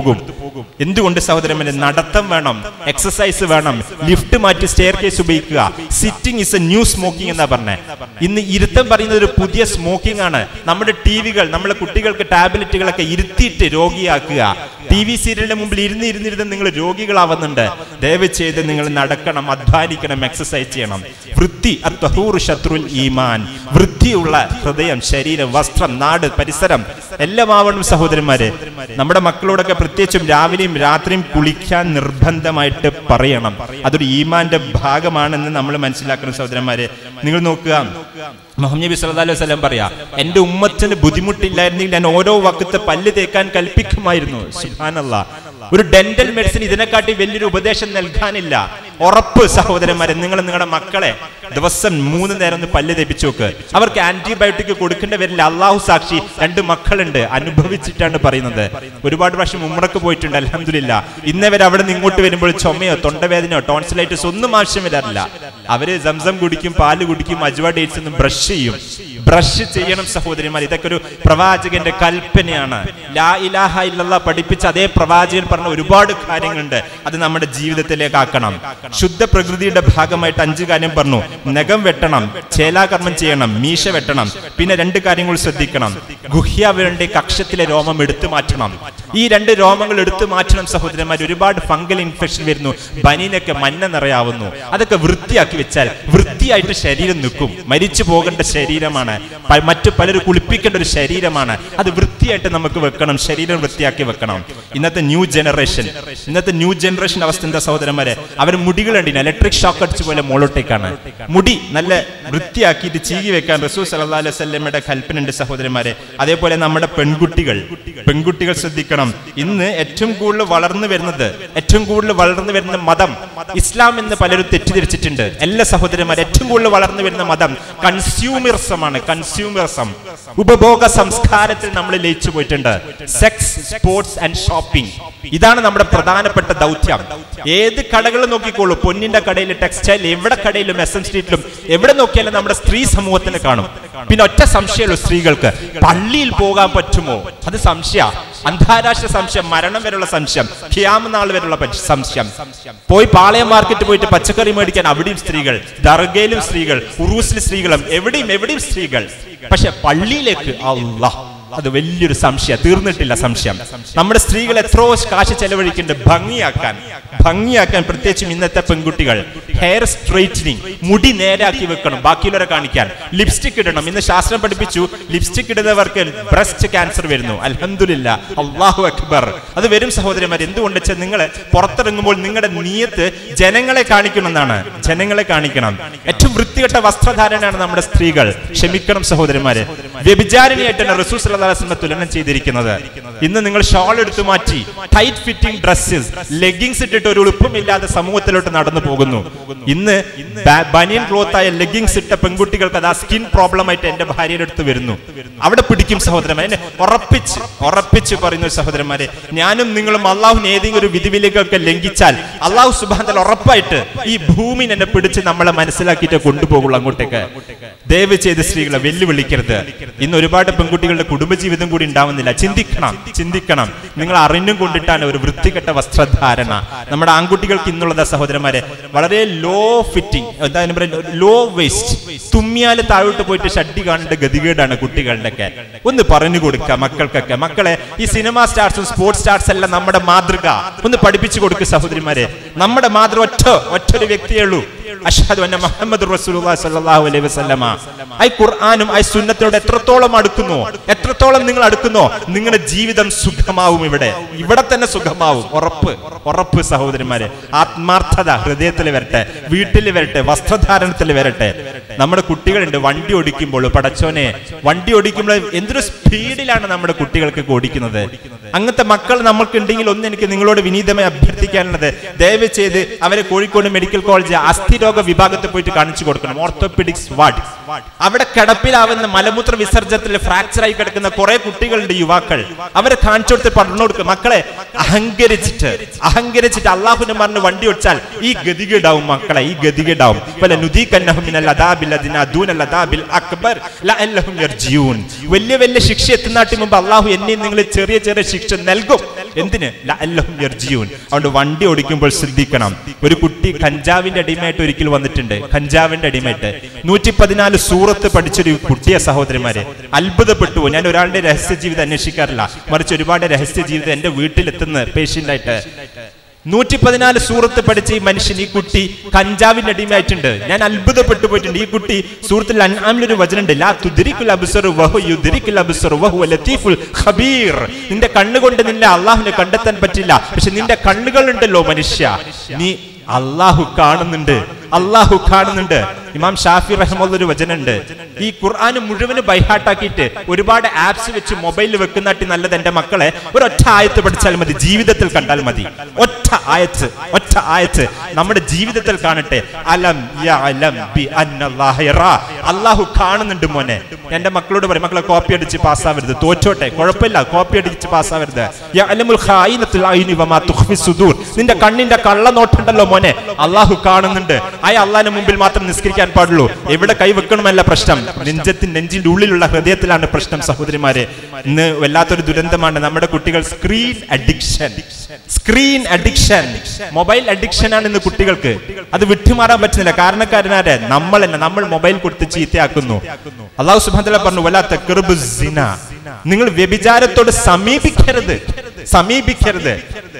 എന്തുകൊണ്ട് സഹോദരന്മാരെ നടത്തം വേണം എക്സസൈസ് വേണം ലിഫ്റ്റ് മാറ്റി സ്റ്റെയർ കേസ് ഉപയോഗിക്കുക sitting is a new smoking എന്നാ പറഞ്ഞേ ഇന്ന് ഇരുത്തം പറയുന്നത് ഒരു പുതിയ സ്മോക്കിംഗ് ആണ് നമ്മുടെ ടി വികൾ നമ്മളെ കുട്ടികൾക്ക് ടാബ്ലറ്റുകളൊക്കെ ഇരുത്തിയിട്ട് രോഗിയാക്കുക ടി വി സീരിയലിന്റെ മുമ്പിൽ ഇരുന്ന് ഇരുന്നിരുന്ന് നിങ്ങൾ രോഗികളാവുന്നുണ്ട് ദയവ് ചെയ്ത് നിങ്ങൾ നടക്കണം അധ്വാനിക്കണം എക്സസൈസ് ചെയ്യണം വൃത്തി അത്വഹൂർ ശത്രുൽ ഈമാൻ വൃത്തിയുള്ള ഹൃദയം ശരീരം വസ്ത്രം നാട് പരിസരം എല്ലാം ആവണം സഹോദരന്മാരെ നമ്മുടെ മക്കളോടൊക്കെ പ്രത്യേകിച്ചും രാവിലെയും രാത്രിയും കുളിക്കാൻ നിർബന്ധമായിട്ട് പറയണം അതൊരു ഈമാന്റെ ഭാഗമാണെന്ന് നമ്മൾ മനസ്സിലാക്കണം സഹോദരന്മാരെ നിങ്ങൾ നോക്കുക മുഹമ്മദ് നബി സല്ലല്ലാഹു അലൈഹി വസല്ലം പറയാ എന്റെ ഉമ്മത്തിന് ബുദ്ധിമുട്ടില്ലായിരുന്നെങ്കിൽ ഞാൻ ഓരോ വക്കത്ത് പല്ല് തേക്കാൻ കൽപ്പിക്കുമായിരുന്നു സുബ്ഹാനല്ലാ ഒരു ഡെന്റൽ മെഡിസിൻ ഇതിനെക്കാട്ടി വലിയൊരു ഉപദേശം നൽകാനില്ല ഉറപ്പ് സഹോദരന്മാരെ നിങ്ങൾ നിങ്ങളുടെ മക്കളെ ദിവസം മൂന്ന് നേരം ഒന്ന് പല്ല് തേപ്പിച്ചു നോക്ക് അവർക്ക് ആന്റിബയോട്ടിക് കൊടുക്കേണ്ട വരില്ല അള്ളാഹു സാക്ഷി രണ്ട് മക്കളുണ്ട് അനുഭവിച്ചിട്ടാണ് പറയുന്നത് ഒരുപാട് പ്രാവശ്യം ഉമ്രക്ക് പോയിട്ടുണ്ട് അലഹമില്ല ഇന്നവർ അവിടെ നിന്ന് ഇങ്ങോട്ട് വരുമ്പോൾ ചുമയോ തൊണ്ടവേദനയോ ടോൺസിലൈറ്റിസ് ഒന്നും ആവശ്യം വരാറില്ല അവര് സംസം കുടിക്കും പാല് കുടിക്കും അജ്വ ഡേറ്റ്സ് ഒന്നും ബ്രഷ് ചെയ്യും ബ്രഷ് ചെയ്യണം സഹോദരിമാർ ഇതൊക്കെ ഒരു പ്രവാചകന്റെ കൽപ്പനയാണ് ലാ ഇലാഹ ഇല്ലല്ലാ പഠിപ്പിച്ച അതേ പ്രവാചകൻ പറഞ്ഞ ഒരുപാട് കാര്യങ്ങളുണ്ട് അത് നമ്മുടെ ജീവിതത്തിലേക്ക് ആക്കണം ശുദ്ധ പ്രകൃതിയുടെ ഭാഗമായിട്ട് അഞ്ച് കാര്യം പറഞ്ഞു നഖം വെട്ടണം ചേലാകർമ്മം ചെയ്യണം മീശ വെട്ടണം പിന്നെ രണ്ട് കാര്യങ്ങൾ ശ്രദ്ധിക്കണം ഗുഹ്യാവരുടെ കക്ഷത്തിലെ രോമം എടുത്തു മാറ്റണം ഈ രണ്ട് രോമങ്ങൾ എടുത്തു മാറ്റണം സഹോദരന്മാർ ഒരുപാട് ഫംഗൽ ഇൻഫെക്ഷൻ വരുന്നു ബനീനൊക്കെ മഞ്ഞ നിറയാവുന്നു അതൊക്കെ വൃത്തിയാക്കി വെച്ചാൽ വൃത്തിയായിട്ട് ശരീരം നിൽക്കും മരിച്ചു പോകേണ്ട ശരീരമാണ് പ- മറ്റു പലരും കുളിപ്പിക്കേണ്ട ഒരു ശരീരമാണ് അത് വൃത്തിയായിട്ട് നമുക്ക് വെക്കണം ശരീരം വൃത്തിയാക്കി വെക്കണം ഇന്നത്തെ ന്യൂ ജനറേഷൻ ഇന്നത്തെ ന്യൂ ജനറേഷൻ അവസ്ഥ എന്താ സഹോദരന്മാരെ അവർ മുടികൾ ഉണ്ടിന് ഇലക്ട്രിക് ഷോക്ക് അടിച്ച പോലെ മുകളോട്ടേക്കാണ് മുടി നല്ല വൃത്തിയാക്കിയിട്ട് ചീകി വെക്കാൻ റസൂൽ സല്ലല്ലാഹു അലൈഹി വസല്ലമയുടെ കൽപ്പന ഉണ്ട് സഹോദരന്മാരെ അതേപോലെ നമ്മുടെ പെൺകുട്ടികൾ പെൺകുട്ടികൾ ശ്രദ്ധിക്കണം ഇന്ന് ഏറ്റവും കൂടുതൽ വളർന്നു വരുന്നത് ഏറ്റവും കൂടുതൽ വളർന്നു വരുന്ന മതം ഇസ്ലാം എന്ന് പലരും തെറ്റിദ്ധരിച്ചിട്ടുണ്ട് എല്ലാ സഹോദരന്മാരും ഏറ്റവും കൂടുതൽ വളർന്നു വരുന്ന മതം കൺസ്യൂമറിസമാണ് കൺസ്യൂമറിസം ഉപഭോഗ സംസ്കാരത്തിൽ നമ്മൾ ലയിച്ചു പോയിട്ടുണ്ട് സെക്സ് സ്പോർട്സ് ആൻഡ് ഷോപ്പിംഗ് ഇതാണ് നമ്മുടെ പ്രധാനപ്പെട്ട ദൗത്യം ഏത് കടകൾ നോക്കിക്കോളൂ പൊന്നിന്റെ കടയിൽ ടെക്സ്റ്റൈൽ എവിടെ കടയിലും എസ് എം സ്ട്രീറ്റിലും എവിടെ നോക്കിയാലും നമ്മുടെ സ്ത്രീ സമൂഹത്തിന് കാണും പിന്നെ ഒറ്റ സംശയമുള്ളൂ സ്ത്രീകൾക്ക് പള്ളിയിൽ പോകാൻ പറ്റുമോ അത് സംശയ അന്താരാഷ്ട്ര സംശയം മരണം വരെയുള്ള സംശയം ഖിയാമ നാൾ വരെയുള്ള പറ്റ- സംശയം പോയി പാളയം മാർക്കറ്റ് പോയിട്ട് പച്ചക്കറി മേടിക്കാൻ അവിടെയും സ്ത്രീകൾ ദർഗയിലും സ്ത്രീകൾ ഉറൂസിൽ സ്ത്രീകളും എവിടെയും എവിടെയും സ്ത്രീകൾ പക്ഷെ പള്ളിയിലേക്ക് അള്ളാഹ് അത് വലിയൊരു സംശയം തീർന്നിട്ടില്ല സംശയം നമ്മുടെ സ്ത്രീകൾ എത്രയോ കാശ് ചെലവഴിക്കുന്നുണ്ട് ഭംഗിയാക്കാൻ ഭംഗിയാക്കാൻ പ്രത്യേകിച്ചും ഇന്നത്തെ പെൺകുട്ടികൾ ഹെയർ സ്ട്രെയിറ്റനിങ് മുടി നേരാക്കി വെക്കണം ബാക്കിയുള്ളവരെ കാണിക്കാൻ ലിപ്സ്റ്റിക് ഇടണം ഇന്ന് ശാസ്ത്രം പഠിപ്പിച്ചു ലിപ്സ്റ്റിക് ഇടുന്നവർക്ക് ബ്രസ്റ്റ് ക്യാൻസർ വരുന്നു അൽഹംദുലില്ല അള്ളാഹു അക്ബർ അത് വരും സഹോദരന്മാർ എന്തുകൊണ്ട് വെച്ചാൽ നിങ്ങൾ പുറത്തിറങ്ങുമ്പോൾ നിങ്ങളുടെ നീയത്ത് ജനങ്ങളെ കാണിക്കണമെന്നാണ് ജനങ്ങളെ കാണിക്കണം ഏറ്റവും വൃത്തികെട്ട വസ്ത്രധാരണയാണ് നമ്മുടെ സ്ത്രീകൾ ക്ഷമിക്കണം സഹോദരന്മാരെ വ്യഭിചാരിണിയായിട്ടാണ് റസൂൽ സല്ലല്ലാഹു അലൈഹി വസല്ലം തുലനം ചെയ്തിരിക്കുന്നത് ഇന്ന് നിങ്ങൾ ഷാൾ എടുത്തു മാറ്റി ടൈറ്റ് ഫിറ്റിംഗ് ഡ്രസ്സസ് ലെഗിങ്സ് ഇട്ടിട്ട് ഒരു ഉളുപ്പമില്ലാതെ സമൂഹത്തിലോട്ട് നടന്നു പോകുന്നു ഇന്ന് ബ- ബനിയൻ ക്ലോത്ത് ആയ ലെഗിങ്സ് ഇട്ട പെൺകുട്ടികൾക്ക് അത് ആ സ്കിൻ പ്രോബ്ലം ആയിട്ട് എന്റെ ഭാര്യയുടെ അടുത്ത് വരുന്നു അവിടെ പിടിക്കും സഹോദരന്മാരെ എന്നെ ഉറപ്പിച്ച് ഉറപ്പിച്ച് പറയുന്നു സഹോദരന്മാരെ ഞാനും നിങ്ങളും അള്ളാഹുവിന് ഏതെങ്കിലും ഒരു വിധിവിലക്കൊക്കെ ലംഘിച്ചാൽ അള്ളാഹു സുബാന്തൽ ഉറപ്പായിട്ട് ഈ ഭൂമി എന്നെ പിടിച്ച് നമ്മളെ മനസ്സിലാക്കിയിട്ട് കൊണ്ടുപോകുള്ളൂ അങ്ങോട്ടേക്ക് ദയവ് ചെയ്ത് സ്ത്രീകളെ വെല്ലുവിളിക്കരുത് ഇന്ന് ഒരുപാട് പെൺകുട്ടികളുടെ കുടുംബജീവിതം കൂടി ഉണ്ടാവുന്നില്ല ചിന്തിക്കണം ചിന്തിക്കണം നിങ്ങൾ അറിഞ്ഞും കൊണ്ടിട്ടാണ് ഒരു വൃത്തികെട്ട വസ്ത്രധാരണ നമ്മുടെ ആൺകുട്ടികൾക്ക് ഇന്നുള്ളത് സഹോദരന്മാരെ വളരെ ലോ ഫിറ്റിംഗ് എന്താ പറയുക ലോ വേസ്റ്റ് തുമ്മിയാല് താഴോട്ട് പോയിട്ട് ഷഡ്ഡി കാണേണ്ട ഗതികേടാണ് കുട്ടികളുടെ ഒക്കെ ഒന്ന് പറഞ്ഞു കൊടുക്കുക മക്കൾക്കൊക്കെ മക്കളെ ഈ സിനിമ സ്റ്റാർസും സ്പോർട്സ് സ്റ്റാർസ് എല്ലാം നമ്മുടെ മാതൃക ഒന്ന് പഠിപ്പിച്ചു കൊടുക്കുക സഹോദരിമാരെ നമ്മുടെ മാതൃക ഒറ്റ ഒറ്റ ഒരു വ്യക്തിയേ ഉള്ളൂ അഷ്ഹദു അന്ന മുഹമ്മദ് റസൂലുള്ളാഹി സ്വല്ലല്ലാഹു അലൈഹി വസല്ലമ ഐ ഖുർആനും ഐ സുന്നത്തോട് എത്രത്തോളം അടുക്കുന്നു എത്രത്തോളം നിങ്ങൾ അടുക്കുന്നോ നിങ്ങളുടെ ജീവിതം സുഖമാവും ഇവിടെ ഇവിടെ തന്നെ സുഖമാവും ഉറപ്പ് ഉറപ്പ് സഹോദരന്മാരെ ആത്മാർത്ഥത ഹൃദയത്തിൽ വരട്ടെ വീട്ടിൽ വരട്ടെ വസ്ത്രധാരണത്തിൽ വരട്ടെ നമ്മുടെ കുട്ടികളുണ്ട് വണ്ടി ഓടിക്കുമ്പോൾ പടച്ചോനെ വണ്ടി ഓടിക്കുമ്പോൾ എന്തൊരു സ്പീഡിലാണ് നമ്മുടെ കുട്ടികൾക്ക് ഓടിക്കുന്നത് അങ്ങനത്തെ മക്കൾ നമ്മൾക്കുണ്ടെങ്കിൽ ഒന്ന് എനിക്ക് നിങ്ങളോട് വിനീതമായി അഭ്യർത്ഥിക്കാനുള്ളത് ദയവ് ചെയ്ത് അവരെ കോഴിക്കോട് മെഡിക്കൽ കോളേജ് അസ്ഥിരോഗ വിഭാഗത്തിൽ പോയിട്ട് കാണിച്ചു കൊടുക്കണം ഓർത്തോപെഡിക്സ് വാർഡ് അവിടെ കിടപ്പിലാവുന്ന മലമൂത്ര വിസർജനത്തിൽ ഫ്രാക്ചർ ആയി കിടക്കുന്ന കുറെ കുട്ടികളുണ്ട് യുവാക്കൾ അവരെ കാണിച്ചു കൊടുത്ത് പറഞ്ഞു കൊടുക്കുക മക്കളെ അഹങ്കരിച്ചിട്ട് അഹങ്കരിച്ചിട്ട് അള്ളാഹുനെ പറഞ്ഞ് വണ്ടി ഒടിച്ചാൽ ഈ ഗതികേടാവും മക്കളെ ഈ ഗതികേടാവും പല നുദീകന്നഹും മിനൽ അദാബിൽ അദ്നാ ദൂനൽ അദാബിൽ അക്ബർ ലഅല്ലഹും യർജിഊൻ വലിയ വലിയ ശിക്ഷ എത്തുന്നാട്ടി മുമ്പ് അള്ളാഹു എന്നെയും നിങ്ങൾ ചെറിയ ചെറിയ ശിക്ഷ നൽകും എന്തിന് ലഅല്ലഹും യർജിയൂൻ അതുകൊണ്ട് വണ്ടി ഓടിക്കുമ്പോൾ ശ്രദ്ധിക്കണം ഒരു കുട്ടി കഞ്ചാവിന്റെ അടിമയായിട്ട് ഒരിക്കൽ വന്നിട്ടുണ്ട് കഞ്ചാവിന്റെ അടിമയായിട്ട് നൂറ്റി പതിനാല് സൂറത്ത് പഠിച്ചൊരു കുട്ടിയെ സഹോദരന്മാരെ അത്ഭുതപ്പെട്ടു പോയി. ഞാൻ ഒരാളുടെ രഹസ്യ ജീവിതം അന്വേഷിക്കാറില്ല മറിച്ച് ഒരുപാട് രഹസ്യ ജീവിതം എന്റെ വീട്ടിലെത്തുന്ന പേഷ്യന്റ് ആയിട്ട് നൂറ്റി പതിനാല് സൂറത്ത് പഠിച്ച ഈ മനുഷ്യൻ ഈ കുട്ടി കഞ്ചാവിന്റെ അടിമയായിട്ടുണ്ട് ഞാൻ അത്ഭുതപ്പെട്ടു പോയിട്ടുണ്ട് ഈ കുട്ടി സൂറത്തിൽ അൻആമിലൊരു വചനമുണ്ട് ലാ തുദ്രിക്കുൽ അബ്സറു വഹു യുദ്രിക്കുൽ അബ്സറു വഹു ലത്തീഫുൽ ഖബീർ നിന്റെ കണ്ണുകൊണ്ട് നിന്നെ അള്ളാഹുവിനെ കണ്ടെത്താൻ പറ്റില്ല പക്ഷെ നിന്റെ കണ്ണുകളുണ്ടല്ലോ മനുഷ്യ നീ അള്ളാഹു കാണുന്നുണ്ട് അള്ളാഹു കാണുന്നുണ്ട് ഇമാം ഷാഫി റഹ്മുള്ള ഒരു വചനുണ്ട് ഈ ഖുർആൻ മുഴുവന് ബൈഹാട്ടാക്കിയിട്ട് ഒരുപാട് ആപ്സ് വെച്ച് മൊബൈലിൽ വെക്കുന്നാട്ടി നല്ലത് എന്റെ മക്കളെ ഒരൊറ്റ ആയത്ത് പഠിച്ചാൽ മതി ജീവിതത്തിൽ കണ്ടാൽ മതി ഒറ്റ ആയത്ത് ഒറ്റ ആയത്ത് നമ്മുടെ ജീവിതത്തിൽ കാണട്ടെ അലം യഅലം ബി അന്നല്ലാഹ യറാ. അള്ളാഹു കാണുന്നുണ്ട് മോനെ എന്റെ മക്കളോട് പറയും മക്കളെ കോപ്പി അടിച്ച് പാസ്സാവരുത് തോറ്റോട്ടെ കുഴപ്പമില്ല കോപ്പി അടിച്ച് പാസ്സാവരുത് യഅലമുൽ ഖായിനത്തുൽ ഐനി വമാ തുഖ്ഫി സുദൂർ നിന്റെ കണ്ണിന്റെ കള്ള നോട്ടുണ്ടല്ലോ മോനെ അള്ളാഹു കാണുന്നുണ്ട് ആ അള്ളാഹിന് മുമ്പിൽ മാത്രം നിസ്കരിക്കാൻ പാടുള്ളൂ എവിടെ കൈവെക്കണമല്ല പ്രശ്നം നെഞ്ചത്തിന്റെ നെഞ്ചിന്റെ ഉള്ളിലുള്ള ഹൃദയത്തിലാണ് പ്രശ്നം സഹോദരിമാരെ ഇന്ന് വല്ലാത്തൊരു ദുരന്തമാണ് നമ്മുടെ കുട്ടികൾ screen addiction screen addiction mobile addiction ആണ് ഇന്ന് കുട്ടികൾക്ക് അത് വിട്ടുമാറാൻ പറ്റുന്നില്ല കാരണക്കാരനാരെ നമ്മൾ തന്നെ നമ്മൾ മൊബൈൽ കൊടുത്ത് ചീത്തയാക്കുന്നു അള്ളാഹു സുബാന്തല പറഞ്ഞു വല്ലാത്ത നിങ്ങൾ വ്യഭിചാരത്തോട് സമീപിക്കരുത് സമീപിക്കരുത്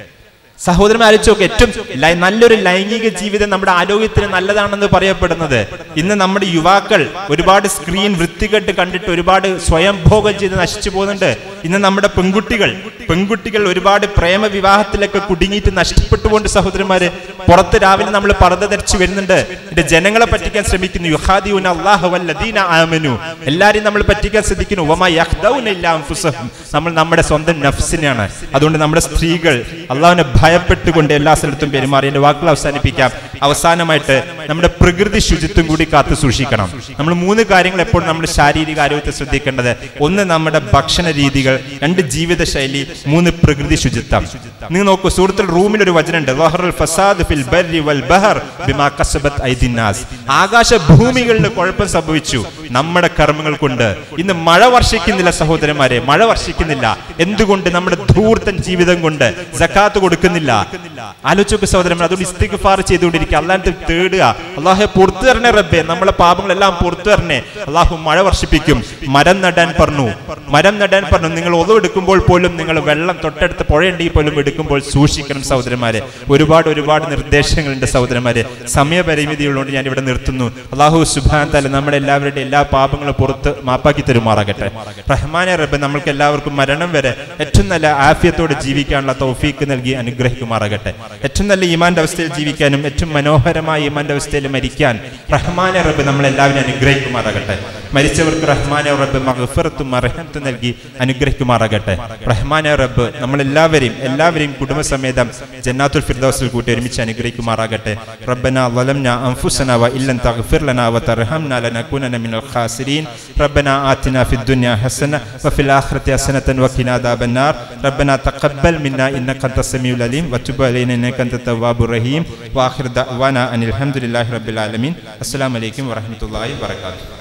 സഹോദരൻ ആലോചിച്ച് നോക്ക് ഏറ്റവും ലൈ- നല്ലൊരു ലൈംഗിക ജീവിതം നമ്മുടെ ആരോഗ്യത്തിന് നല്ലതാണെന്ന് പറയപ്പെടുന്നത് ഇന്ന് നമ്മുടെ യുവാക്കൾ ഒരുപാട് സ്ക്രീൻ വൃത്തികെട്ട് കണ്ടിട്ട് ഒരുപാട് സ്വയം ഭോഗം ചെയ്ത് നശിച്ചു പോകുന്നുണ്ട് ഇന്ന് നമ്മുടെ പെൺകുട്ടികൾ പെൺകുട്ടികൾ ഒരുപാട് പ്രേമ വിവാഹത്തിലൊക്കെ കുടുങ്ങിയിട്ട് നഷ്ടപ്പെട്ടുകൊണ്ട് സഹോദരന്മാര് പുറത്ത് രാവിലെ നമ്മൾ പർദ്ദ ധരിച്ചു വരുന്നുണ്ട് എന്റെ ജനങ്ങളെ പറ്റിക്കാൻ ശ്രമിക്കുന്നു യുഹാദിഊന അല്ലാഹു വല്ലദീന ആമനു എല്ലാരെയും നമ്മൾ പറ്റിക്കാൻ ശ്രദ്ധിക്കുന്നു വമാ യഖ്ദൗന ഇല്ലാ അൻഫുസഹും നമ്മൾ നമ്മുടെ സ്വന്തം നഫ്സിനെയാണ് അതുകൊണ്ട് നമ്മുടെ സ്ത്രീകൾ അള്ളാഹുവിനെ ഭയപ്പെട്ടുകൊണ്ട് എല്ലാ സ്ഥലത്തും പെരുമാറി എന്റെ വാക്കുകൾ അവസാനിപ്പിക്കാം അവസാനമായിട്ട് നമ്മുടെ പ്രകൃതി ശുചിത്വം കൂടി കാത്തു സൂക്ഷിക്കണം നമ്മൾ മൂന്ന് കാര്യങ്ങൾ എപ്പോഴും നമ്മുടെ ശാരീരിക ആരോഗ്യത്തെ ശ്രദ്ധിക്കേണ്ടത് ഒന്ന് നമ്മുടെ ഭക്ഷണ രീതികൾ രണ്ട് ജീവിതശൈലി മൂന്ന് പ്രകൃതി ശുചിത്വം നിങ്ങൾ നോക്കൂ സുഹൃത്തിൽ റൂമിൽ ഒരു വചനമുണ്ട് വഹറുൽ ഫസാദ് ഫിൽ ബർരി വൽ ബഹർ ബിമാ കസബത് ഐദിന്നാസ് ആകാശ ഭൂമികളിൽ കുഴപ്പം സംഭവിച്ചു നമ്മുടെ കർമ്മങ്ങൾ കൊണ്ട് ഇന്ന് മഴ വർഷിക്കുന്നില്ല സഹോദരന്മാരെ മഴ വർഷിക്കുന്നില്ല എന്തുകൊണ്ട് നമ്മുടെ ധൂർത്തൻ ജീവിതം കൊണ്ട് സക്കാത്ത് കൊടുക്കുന്നില്ല ആലോചിച്ചോക്ക് സഹോദരന്മാർ അതുകൊണ്ട് ഇസ്തിഗ്ഫാർ ചെയ്തുകൊണ്ടിരിക്കുക അല്ലാണ്ട് തേടുക അള്ളാഹെ പുറത്തു തരണേ റബ്ബെ നമ്മളെ പാപങ്ങളെല്ലാം പുറത്തു തരണേ അള്ളാഹു മഴ വർഷിപ്പിക്കും മരം നടാൻ പറഞ്ഞു മരം നടാൻ പറഞ്ഞു നിങ്ങൾ ഒതുവെടുക്കുമ്പോൾ പോലും നിങ്ങൾ വെള്ളം തൊട്ടടുത്ത് പുഴയുണ്ടെങ്കിൽ പോലും എടുക്കുമ്പോൾ സൂക്ഷിക്കണം സഹോദരന്മാരെ ഒരുപാട് ഒരുപാട് നിർദ്ദേശങ്ങളുണ്ട് സഹോദരന്മാരെ സമയപരിമിതി ഉള്ളതുകൊണ്ട് ഞാൻ ഇവിടെ നിർത്തുന്നു അള്ളാഹു സുബാൻ തല നമ്മുടെ എല്ലാവരുടെയും എല്ലാ പാപങ്ങളും പുറത്ത് മാപ്പാക്കി തരുമാറാകട്ടെ റഹ്മാനെ റബ്ബ് നമ്മൾക്ക് എല്ലാവർക്കും മരണം വരെ ഏറ്റവും നല്ല ആഫ്യത്തോടെ ജീവിക്കാനുള്ള തൗഫീക്ക് നൽകി അനുഗ്രഹിക്കുമാറാകട്ടെ ഏറ്റവും നല്ല ഈമാന്റെ അവസ്ഥയിൽ ജീവിക്കാനും ഏറ്റവും മനോഹരമായ ഈമാന്റെ അവസ്ഥയിൽ മരിക്കാൻ റഹ്മാനെ റബ്ബ് നമ്മളെല്ലാവരും അനുഗ്രഹിക്കുമാറാകട്ടെ മരിച്ചവർക്ക് റഹ്മാനെ റബ്ബ് മഹഫറത്തും അർഹത്തും നൽകി അനുഗ്രഹിക്കുമാറാകട്ടെ റഹ്മാനെ റബ്ബ് നമ്മളെല്ലാവരെയും എല്ലാവരെയും കുടുംബസമേതം ജന്നാത്തുൽ ഫിർദൗസിൽ കൂട്ടി ഒരുമിച്ച് അനുഗ്രഹിക്കുമാറാകട്ടെ റബ്ബന ظلمنا أنفسنا وإن لم تغفر لنا وترحمنا لنكونن من الخاسرين ربنا آتنا في الدنيا حسنة وفي الآخرة حسنة وقنا عذاب النار ربنا تقبل منا إنك أنت السميع العليم وتب علينا إنك أنت التواب الرحيم وآخر دعوانا أن الحمد لله رب العالمين السلام عليكم ورحمة الله وبركاته